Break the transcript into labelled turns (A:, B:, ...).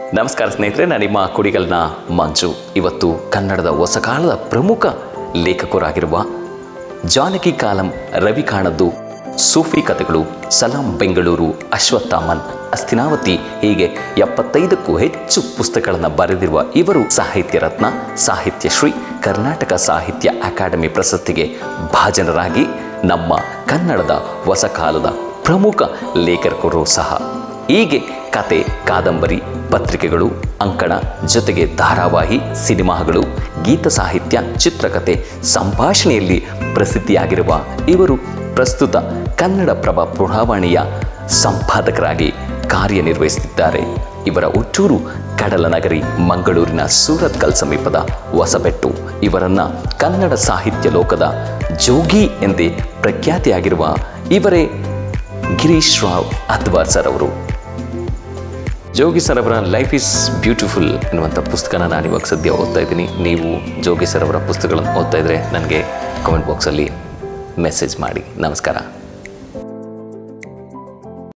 A: ನಮಸ್ಕಾರ ಸ್ನೇಹಿತರೆ ನಾನು ನಿಮ್ಮ ಕುಡಿಗಲ್ನ ಮಂಜು ಇವತ್ತು ಕನ್ನಡದ ಹೊಸ ಕಾಲದ ಪ್ರಮುಖ ಲೇಖಕರಾಗಿರುವ ಜಾನಕಿ ಕಾಲಂ ರವಿ ಕಾಣದ್ದು ಸೂಫಿ ಕಥೆಗಳು ಸಲಾಂ ಬೆಂಗಳೂರು ಅಶ್ವತ್ಥಾಮನ್ ಅಸ್ಥಿನಾವತಿ ಹೀಗೆ ಎಪ್ಪತ್ತೈದಕ್ಕೂ ಹೆಚ್ಚು ಪುಸ್ತಕಗಳನ್ನು ಬರೆದಿರುವ ಇವರು ಸಾಹಿತ್ಯ ರತ್ನ ಸಾಹಿತ್ಯ ಶ್ರೀ ಕರ್ನಾಟಕ ಸಾಹಿತ್ಯ ಅಕಾಡೆಮಿ ಪ್ರಶಸ್ತಿಗೆ ಭಾಜನರಾಗಿ ನಮ್ಮ ಕನ್ನಡದ ಹೊಸ ಕಾಲದ ಪ್ರಮುಖ ಲೇಖಕರು ಸಹ ಹೀಗೆ ಕತೆ ಕಾದಂಬರಿ ಪತ್ರಿಕೆಗಳು ಅಂಕಣ ಜೊತೆಗೆ ಧಾರಾವಾಹಿ ಸಿನಿಮಾಗಳು ಗೀತ ಸಾಹಿತ್ಯ ಚಿತ್ರಕಥೆ ಸಂಭಾಷಣೆಯಲ್ಲಿ ಪ್ರಸಿದ್ಧಿಯಾಗಿರುವ ಇವರು ಪ್ರಸ್ತುತ ಕನ್ನಡ ಪ್ರಭ ಪುರಾವಾಣಿಯ ಸಂಪಾದಕರಾಗಿ ಕಾರ್ಯನಿರ್ವಹಿಸುತ್ತಿದ್ದಾರೆ ಇವರ ಹುಟ್ಟೂರು ಕಡಲ ನಗರಿ ಮಂಗಳೂರಿನ ಸೂರತ್ಕಲ್ ಸಮೀಪದ ಹೊಸಬೆಟ್ಟು ಇವರನ್ನ ಕನ್ನಡ ಸಾಹಿತ್ಯ ಲೋಕದ ಜೋಗಿ ಎಂದೇ ಪ್ರಖ್ಯಾತಿಯಾಗಿರುವ ಇವರೇ ಗಿರೀಶ್ ರಾವ್ ಅದ್ವಾರ್ ಸರ್ ಅವರು ಜೋಗಿ ಸರ್ ಅವರ ಲೈಫ್ ಇಸ್ ಬ್ಯೂಟಿಫುಲ್ ಎನ್ನುವಂಥ ಪುಸ್ತಕನ ನಾನು ಇವಾಗ ಸದ್ಯ ಓದ್ತಾ ಇದ್ದೀನಿ ನೀವು ಜೋಗಿ ಸರ್ ಅವರ ಪುಸ್ತಕಗಳನ್ನು ಓದ್ತಾ ಇದ್ದರೆ ನನಗೆ ಕಮೆಂಟ್ ಬಾಕ್ಸಲ್ಲಿ ಮೆಸೇಜ್ ಮಾಡಿ ನಮಸ್ಕಾರ